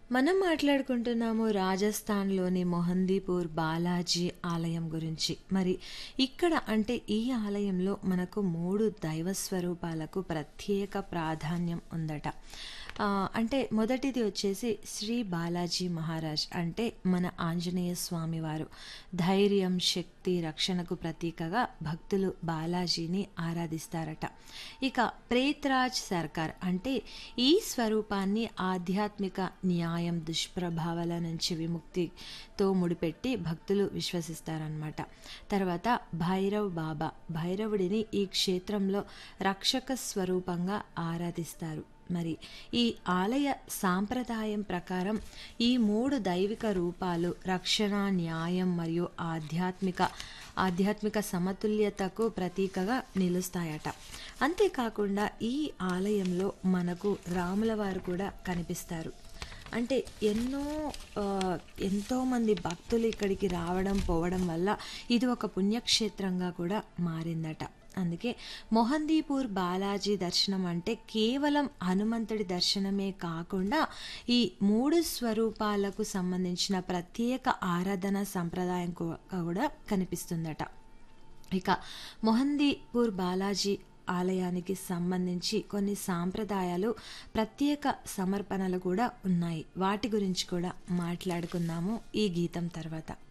మనం మాట్లాడుకుంటున్నాము రాజస్థాన్‌లోని మొహందీపూర్ బాలాజీ ఆలయం గురించి. మరి ఇక్కడ అంటే ఈ ఆలయంలో మనకు 3 దైవ స్వరూపాలకు ప్రత్యేక ప్రాధాన్యం ఉందట. ఆహ్, అంటే మొదటిది వచ్చేసి శ్రీ బాలాజీ మహారాజ్ అంటే మన ఆంజనేయ స్వామి వారు. ధైర్యం, శక్తి, రక్షణకు ప్రతీకగా భక్తులు బాలాజీని ఆరాధిస్తారట. ఇక ప్రేత్రాజ్ సర్కార్ అంటే ఈ స్వరూపాన్ని ఆధ్యాత్మిక న్యాయం, దుష్ప్రభావాల నుంచి విముక్తితో ముడిపెట్టి భక్తులు విశ్వసిస్తారనమాట. తర్వాత భైరవ్ బాబా. భైరవుడిని ఈ క్షేత్రంలో రక్షక స్వరూపంగా ఆరాధిస్తారు. మరి ఈ ఆలయ సాంప్రదాయం ప్రకారం ఈ 3 దైవిక రూపాలు రక్షణ, న్యాయం మరియు ఆధ్యాత్మిక ఆధ్యాత్మిక సమతుల్యతకు ప్రతీకగా నిలుస్తాయట. అంతేకాకుండా ఈ ఆలయంలో మనకు రాముల వారు కూడా కనిపిస్తారు. అంటే ఎన్నో ఆహ్, ఎంతోమంది భక్తులు ఇక్కడికి రావడం, పోవడం వల్ల ఇది ఒక పుణ్యక్షేత్రంగా కూడా మారిందట. అందుకే మొహందీపూర్ బాలాజీ దర్శనం అంటే కేవలం హనుమంతుడి దర్శనమే కాకుండా ఈ 3 స్వరూపాలకు సంబంధించిన ప్రత్యేక ఆరాధన సంప్రదాయం కూ కూడా కనిపిస్తుందట. ఇక మొహందీపూర్ బాలాజీ ఆలయానికి సంబంధించి కొన్ని సాంప్రదాయాలు, ప్రత్యేక సమర్పణలు కూడా ఉన్నాయి. వాటి గురించి కూడా మాట్లాడుకుందాము ఈ గీతం తర్వాత.